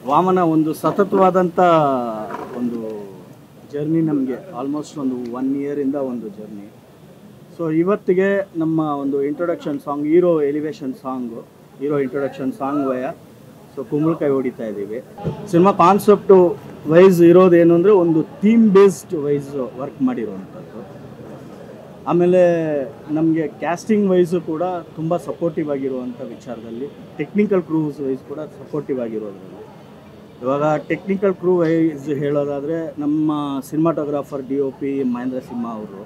ವಾಮನ ಒಂದು ಸತತವಾದಂಥ ಒಂದು ಜರ್ನಿ ನಮಗೆ ಆಲ್ಮೋಸ್ಟ್ ಒಂದು ಒನ್ ಇಯರಿಂದ ಒಂದು ಜರ್ನಿ ಸೊ ಇವತ್ತಿಗೆ ನಮ್ಮ ಒಂದು introduction song hero elevation song hero introduction song via so ಕುಂಬಳಕಾಯಿ ಹೊಡಿತಾ ಇದ್ದೀವಿ ಸಿನಿಮಾ ಕಾನ್ಸೆಪ್ಟು ವೈಸ್ ಇರೋದೇನು ಅಂದರೆ ಒಂದು ಥೀಮ್ ಬೇಸ್ಡ್ ವೈಸ್ ವರ್ಕ್ ಮಾಡಿರುವಂಥದ್ದು ಆಮೇಲೆ ನಮಗೆ ಕ್ಯಾಸ್ಟಿಂಗ್ ವೈಸು ಕೂಡ ತುಂಬ ಸಪೋರ್ಟಿವ್ ಆಗಿರುವಂಥ ವಿಚಾರದಲ್ಲಿ ಟೆಕ್ನಿಕಲ್ ಕ್ರೂಸ್ ವೈಸ್ ಕೂಡ ಸಪೋರ್ಟಿವ್ ಆಗಿರೋದ್ರಲ್ಲಿ ಇವಾಗ ಟೆಕ್ನಿಕಲ್ ಕ್ರೂ ವೈಸ್ ಹೇಳೋದಾದರೆ ನಮ್ಮ cinematographer D O P Mahendra Simha ಅವರು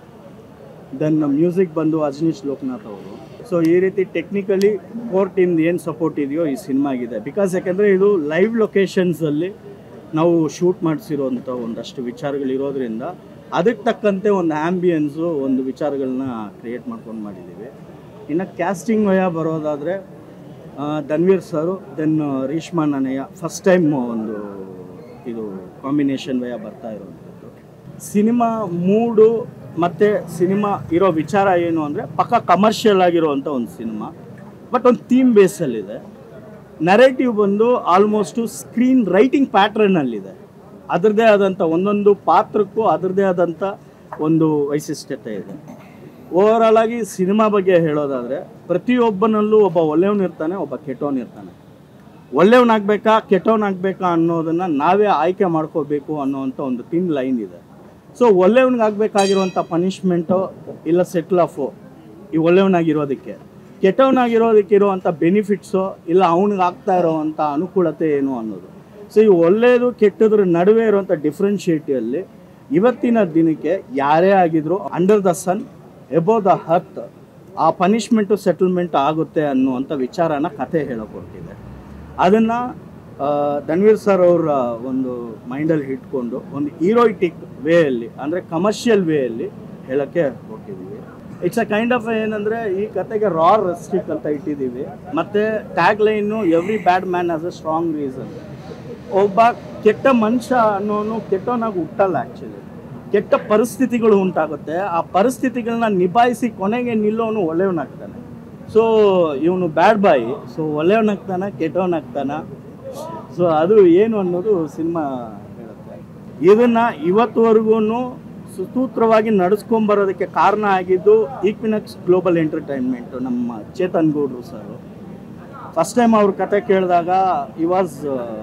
ದೆನ್ ಮ್ಯೂಸಿಕ್ ಬಂದು ಅಜನೀಶ್ ಲೋಕನಾಥ್ ಅವರು ಸೊ ಈ ರೀತಿ ಟೆಕ್ನಿಕಲಿ ಕೋರ್ ಟೀಮ್ದು ಏನು ಸಪೋರ್ಟ್ ಇದೆಯೋ ಈ ಸಿನಿಮಾಗಿದೆ ಬಿಕಾಸ್ ಯಾಕೆಂದರೆ ಇದು ಲೈವ್ ಲೊಕೇಶನ್ಸಲ್ಲಿ ನಾವು ಶೂಟ್ ಮಾಡಿಸಿರೋಂಥ ಒಂದಷ್ಟು ವಿಚಾರಗಳಿರೋದ್ರಿಂದ ಅದಕ್ಕೆ ತಕ್ಕಂತೆ ಒಂದು ಆ್ಯಂಬಿಯನ್ಸು ಒಂದು ವಿಚಾರಗಳನ್ನ ಕ್ರಿಯೇಟ್ ಮಾಡ್ಕೊಂಡು ಮಾಡಿದ್ದೀವಿ ಇನ್ನು ಕ್ಯಾಸ್ಟಿಂಗ್ ವಯ ಬರೋದಾದರೆ Dhanveer sir then Reeshma Nanaiah first time ಒಂದು ಇದು ಕಾಂಬಿನೇಷನ್ ವಯ ಬರ್ತಾ ಇರೋವಂಥದ್ದು ಸಿನಿಮಾ ಮೂಡು ಮತ್ತು ಸಿನಿಮಾ ಇರೋ ವಿಚಾರ ಏನು ಅಂದರೆ ಪಕ್ಕ ಕಮರ್ಷಿಯಲ್ ಆಗಿರುವಂಥ ಒಂದು ಸಿನಿಮಾ ಬಟ್ ಒಂದು ಥೀಮ್ ಬೇಸಲ್ಲಿದೆ ನರೇಟಿವ್ ಬಂದು ಆಲ್ಮೋಸ್ಟು ಸ್ಕ್ರೀನ್ ರೈಟಿಂಗ್ ಪ್ಯಾಟ್ರನ್ನಲ್ಲಿದೆ ಅದರದ್ದೇ ಆದಂಥ ಒಂದೊಂದು ಪಾತ್ರಕ್ಕೂ ಅದರದ್ದೇ ಆದಂಥ ಒಂದು ವೈಶಿಷ್ಟ್ಯತೆ ಇದೆ ಓವರಾಲ್ ಆಗಿ ಸಿನಿಮಾ ಬಗ್ಗೆ ಹೇಳೋದಾದರೆ ಪ್ರತಿಯೊಬ್ಬನಲ್ಲೂ ಒಬ್ಬ ಒಳ್ಳೆಯವನಿರ್ತಾನೆ ಒಬ್ಬ ಕೆಟ್ಟವನಿರ್ತಾನೆ ಒಳ್ಳೆಯವನಾಗಬೇಕಾ ಕೆಟ್ಟವನಾಗಬೇಕಾ ಅನ್ನೋದನ್ನು ನಾವೇ ಆಯ್ಕೆ ಮಾಡ್ಕೋಬೇಕು ಅನ್ನೋವಂಥ ಒಂದು ಥಿನ್ ಲೈನ್ ಇದೆ ಸೊ ಒಳ್ಳೆಯವನಿಗಾಗಬೇಕಾಗಿರುವಂಥ ಪನಿಷ್ಮೆಂಟು ಇಲ್ಲ ಸೆಟ್ಲ್ ಆಫು ಈ ಒಳ್ಳೆಯವನಾಗಿರೋದಕ್ಕೆ ಕೆಟ್ಟವನಾಗಿರೋದಕ್ಕೆ ಇರುವಂಥ ಬೆನಿಫಿಟ್ಸು ಇಲ್ಲ ಅವನಿಗೆ ಆಗ್ತಾ ಇರೋವಂಥ ಅನುಕೂಲತೆ ಏನು ಅನ್ನೋದು ಸೊ ಈ ಒಳ್ಳೆಯದು ಕೆಟ್ಟದ್ರ ನಡುವೆ ಇರುವಂಥ ಡಿಫ್ರೆನ್ಷಿಯೇಟಿಯಲ್ಲಿ ಇವತ್ತಿನ ದಿನಕ್ಕೆ ಯಾರೇ ಆಗಿದ್ರು under the sun above the earth ಆ ಪನಿಷ್ಮೆಂಟು ಸೆಟಲ್ಮೆಂಟ್ ಆಗುತ್ತೆ ಅನ್ನುವಂಥ ವಿಚಾರನ ಕಥೆ ಹೇಳಕೊಟ್ಟಿದೆ ಅದನ್ನು ಧನ್ವೀರ್ ಸರ್ ಅವರ ಒಂದು ಮೈಂಡಲ್ಲಿ ಇಟ್ಕೊಂಡು ಒಂದು ಹೀರೋಯಿಟಿಕ್ ವೇಯಲ್ಲಿ ಅಂದರೆ ಕಮರ್ಷಿಯಲ್ ವೇಯಲ್ಲಿ ಹೇಳೋಕ್ಕೆ ಹೊರಟಿದ್ದೀವಿ ಇಟ್ಸ್ ಅ ಕೈಂಡ್ ಆಫ್ ಏನಂದರೆ ಈ ಕತೆಗೆ ರಾ ರೆಸ್ಟ್ರಿಕ್ ಅಂತ ಇಟ್ಟಿದ್ದೀವಿ ಮತ್ತು tag line every bad man has a strong reason ಒಬ್ಬ ಕೆಟ್ಟ ಮನುಷ್ಯ ಅನ್ನೋನು ಕೆಟ್ಟವನಾಗಿ ಹುಟ್ಟಲ್ಲ ಆ್ಯಕ್ಚುಲಿ ಕೆಟ್ಟ ಪರಿಸ್ಥಿತಿಗಳು ಉಂಟಾಗುತ್ತೆ ಆ ಪರಿಸ್ಥಿತಿಗಳನ್ನ ನಿಭಾಯಿಸಿ ಕೊನೆಗೆ ನಿಲ್ಲೋನು ಒಳ್ಳೆಯವನಾಗ್ತಾನೆ ಸೊ ಇವನು ಬ್ಯಾಡ್ ಬಾಯ್ ಸೊ ಒಳ್ಳೆಯವನಾಗ್ತಾನ ಕೆಟ್ಟವನಾಗ್ತಾನ ಸೊ ಅದು ಏನು ಅನ್ನೋದು ಸಿನಿಮಾ ಹೇಳುತ್ತೆ ಇದನ್ನ ಇವತ್ತುವರೆಗೂ ಸುಸೂತ್ರವಾಗಿ ನಡೆಸ್ಕೊಂಬರೋದಕ್ಕೆ ಕಾರಣ ಆಗಿದ್ದು ಈಕ್ವಿನಕ್ಸ್ ಗ್ಲೋಬಲ್ ಎಂಟರ್ಟೈನ್ಮೆಂಟು ನಮ್ಮ ಚೇತನ್ ಗೌಡ್ರು ಸರ್ ಫಸ್ಟ್ ಟೈಮ್ ಅವ್ರ ಕತೆ ಕೇಳಿದಾಗ ಈ ವಾಸ್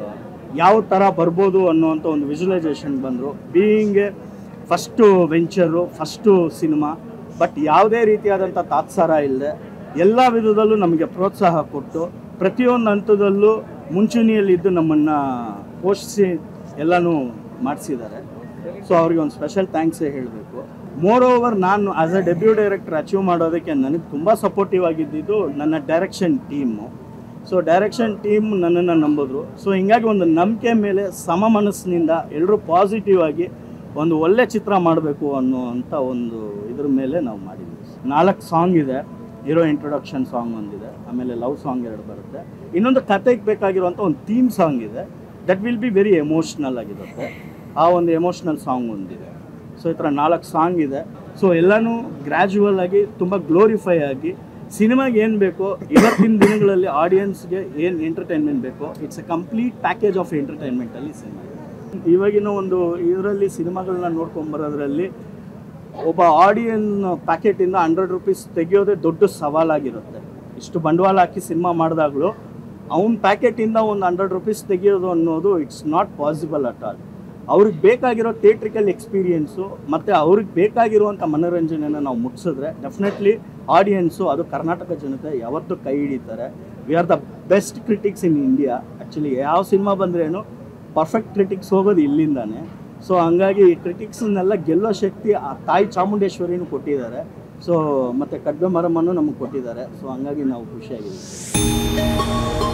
ಯಾವ ಥರ ಬರ್ಬೋದು ಅನ್ನೋವಂಥ ಒಂದು ವಿಜುವಲೈಸೇಷನ್ ಬಂದರು being a first venture first cinema but ಯಾವುದೇ ರೀತಿಯಾದಂಥ ತಾತ್ಸಾರ ಇಲ್ಲದೆ ಎಲ್ಲ ವಿಧದಲ್ಲೂ ನಮಗೆ ಪ್ರೋತ್ಸಾಹ ಕೊಟ್ಟು ಪ್ರತಿಯೊಂದು ಹಂತದಲ್ಲೂ ಮುಂಚೂಣಿಯಲ್ಲಿದ್ದು ನಮ್ಮನ್ನು ಪೋಷಿಸಿ ಎಲ್ಲನೂ ಮಾಡಿಸಿದ್ದಾರೆ ಸೊ ಅವ್ರಿಗೆ ಒಂದು ಸ್ಪೆಷಲ್ ಥ್ಯಾಂಕ್ಸೇ ಹೇಳಬೇಕು ಮೋರ್ ಓವರ್ ನಾನು as a debut director achieve ಮಾಡೋದಕ್ಕೆ ನನಗೆ ತುಂಬ ಸಪೋರ್ಟಿವ್ ಆಗಿದ್ದಿದ್ದು ನನ್ನ direction team so direction team ನನ್ನನ್ನು ನಂಬಿದ್ರು ಸೊ ಹಿಂಗಾಗಿ ಒಂದು ನಂಬಿಕೆ ಮೇಲೆ ಸಮ ಮನಸ್ಸಿನಿಂದ ಎಲ್ಲರೂ ಪಾಸಿಟಿವ್ ಆಗಿ ಒಂದು ಒಳ್ಳೆ ಚಿತ್ರ ಮಾಡಬೇಕು ಅನ್ನುವಂಥ ಒಂದು ಇದ್ರ ಮೇಲೆ ನಾವು ಮಾಡಿದ್ವಿ ನಾಲ್ಕು ಸಾಂಗ್ ಇದೆ ಹೀರೋ ಇಂಟ್ರೊಡಕ್ಷನ್ ಸಾಂಗ್ ಒಂದಿದೆ ಆಮೇಲೆ ಲವ್ ಸಾಂಗ್ ಎರಡು ಬರುತ್ತೆ ಇನ್ನೊಂದು ಕತೆಗೆ ಬೇಕಾಗಿರುವಂಥ ಒಂದು ಥೀಮ್ ಸಾಂಗ್ ಇದೆ that will be very emotional ಆಗಿರುತ್ತೆ ಆ ಒಂದು ಎಮೋಷ್ನಲ್ ಸಾಂಗ್ ಒಂದಿದೆ ಸೊ ಈ ಥರ ನಾಲ್ಕು ಸಾಂಗ್ ಇದೆ ಸೊ ಎಲ್ಲನೂ ಗ್ರ್ಯಾಜುವಲ್ ಆಗಿ ತುಂಬ ಗ್ಲೋರಿಫೈ ಆಗಿ ಸಿನಿಮಾಗೆ ಏನು ಬೇಕೋ ಇವತ್ತಿನ ದಿನಗಳಲ್ಲಿ ಆಡಿಯನ್ಸ್ಗೆ ಏನು ಎಂಟರ್ಟೈನ್ಮೆಂಟ್ ಬೇಕೋ it's a complete package of ಎಂಟರ್ಟೈನ್ಮೆಂಟಲ್ಲಿ ಸಿನಿಮಾ ಇವಾಗಿನ ಒಂದು ಇದರಲ್ಲಿ ಸಿನಿಮಾಗಳನ್ನ ನೋಡ್ಕೊಂಬರೋದ್ರಲ್ಲಿ ಒಬ್ಬ ಆಡಿಯನ್ ಪ್ಯಾಕೆಟಿಂದ ಹಂಡ್ರೆಡ್ ರುಪೀಸ್ ತೆಗೆಯೋದೇ ದೊಡ್ಡ ಸವಾಲಾಗಿರುತ್ತೆ ಇಷ್ಟು ಬಂಡವಾಳ ಹಾಕಿ ಸಿನಿಮಾ ಮಾಡಿದಾಗಲೂ ಅವ್ನ ಪ್ಯಾಕೆಟಿಂದ ಒಂದು ಹಂಡ್ರೆಡ್ ರುಪೀಸ್ ತೆಗೆಯೋದು ಅನ್ನೋದು it's not possible at all ಅವ್ರಿಗೆ ಬೇಕಾಗಿರೋ ಥಿಯೇಟ್ರಿಕಲ್ ಎಕ್ಸ್ಪೀರಿಯೆನ್ಸು ಮತ್ತು ಅವ್ರಿಗೆ ಬೇಕಾಗಿರುವಂಥ ಮನೋರಂಜನೆಯನ್ನು ನಾವು ಮುಟ್ಸಿದ್ರೆ ಡೆಫಿನೆಟ್ಲಿ ಆಡಿಯನ್ಸು ಅದು ಕರ್ನಾಟಕ ಜನತೆ ಯಾವತ್ತೂ ಕೈ ಹಿಡಿತಾರೆ we are the best critics in India actually ಯಾವ ಸಿನಿಮಾ ಬಂದ್ರೇನು ಪರ್ಫೆಕ್ಟ್ ಕ್ರಿಟಿಕ್ಸ್ ಹೋಗೋದು ಇಲ್ಲಿಂದಾನೆ ಸೊ ಹಂಗಾಗಿ ಈ ಕ್ರಿಟಿಕ್ಸ್ನೆಲ್ಲ ಗೆಲ್ಲೋ ಶಕ್ತಿ ಆ ತಾಯಿ ಚಾಮುಂಡೇಶ್ವರಿನೂ ಕೊಟ್ಟಿದ್ದಾರೆ ಸೊ ಮತ್ತು ಕಡ್ಬೆ ಮರಮನ್ನು ನಮಗೆ ಕೊಟ್ಟಿದ್ದಾರೆ ಸೊ ಹಂಗಾಗಿ ನಾವು ಖುಷಿಯಾಗಿದ್ದೀವಿ